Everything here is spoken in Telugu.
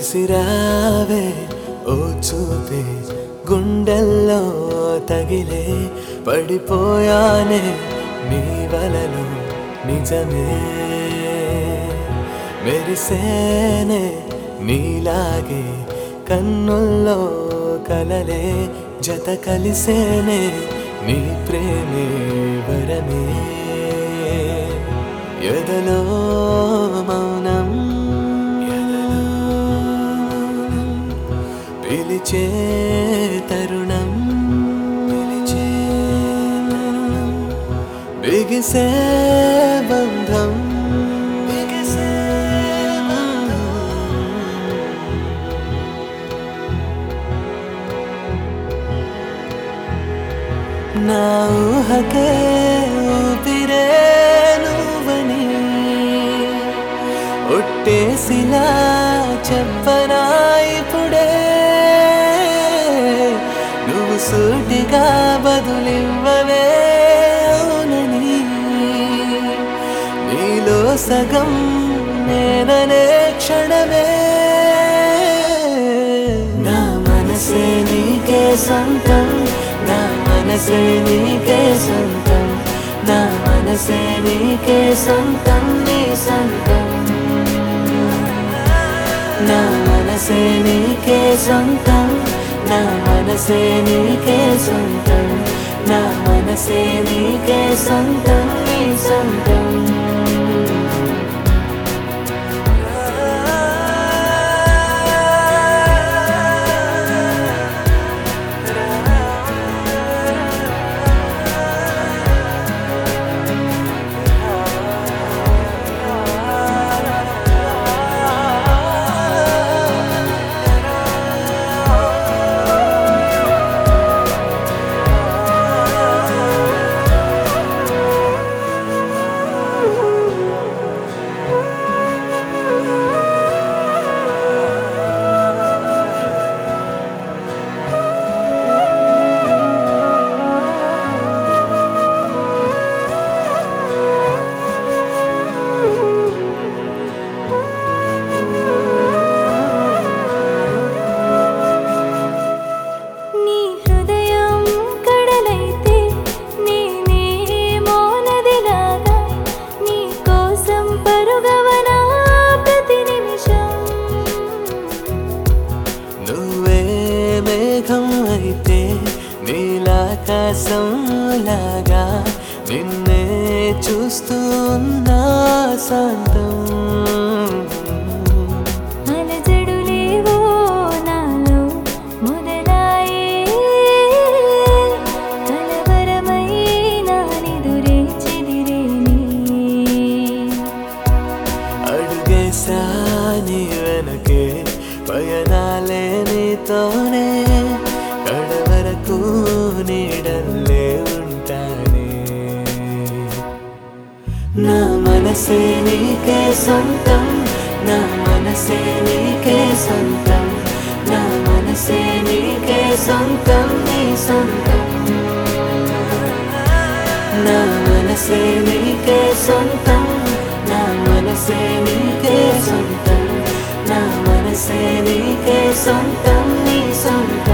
విసిరావే ఓ చూపే గుండెల్లో తగిలే పడిపోయానే నీ వలలో నిజమే మెరిసేనే నీలాగే కన్నుల్లో కలలే జత కలిసేనే నీ ప్రేమే వరమే ఎదలో మౌనం ఎదలో మౌనం పిలిచే తరుణం పిలిచే తరుణం బిగిసే బంధం బిగిసే బంధం నా ఊహకే ఊపిరే నువ్వని ఒట్టేసిలా చెప్పనా ఇప్పుడే నువ్వు సూటిగా బదులివ్వవే అవునని నీలో సగం నేననే క్షణమే నా మనసే నీకే సొంతం నా మనసే నీకే సొంతం నా మనసే నీకే సొంతం నీ సొంతం నా మనసే నీకే సొంతం నా మనసే నీకే సొంతం నా మనసే నీకే సొంతం నీ సొంతం నీ హృదయం కడలైతే నేనేమో నదిలాగా నీ కోసం పరుగవనా ప్రతి నిమిషం నువ్వే మేఘం అయితే నీలాకాశం లాగా నిన్నే చూస్తున్నా శాంతం అలజడులేవో నాలో మొదలాయే కలవరమై నానిదురే చెదిరేని అడుగేసా నీ వెనకే పయనాలే నీతోనే కడవరకు నీడల్లే ఉంటానే నా మనసే నీకే సొంతం నా మనసే నీకే సొంతం నా మనసే నీకే సొంతం నీ సొంతం నా మనసే నీకే సొంతం నా మనసే నీకే సొంతం నా మనసే నీకే సొంతం నీ సొంతం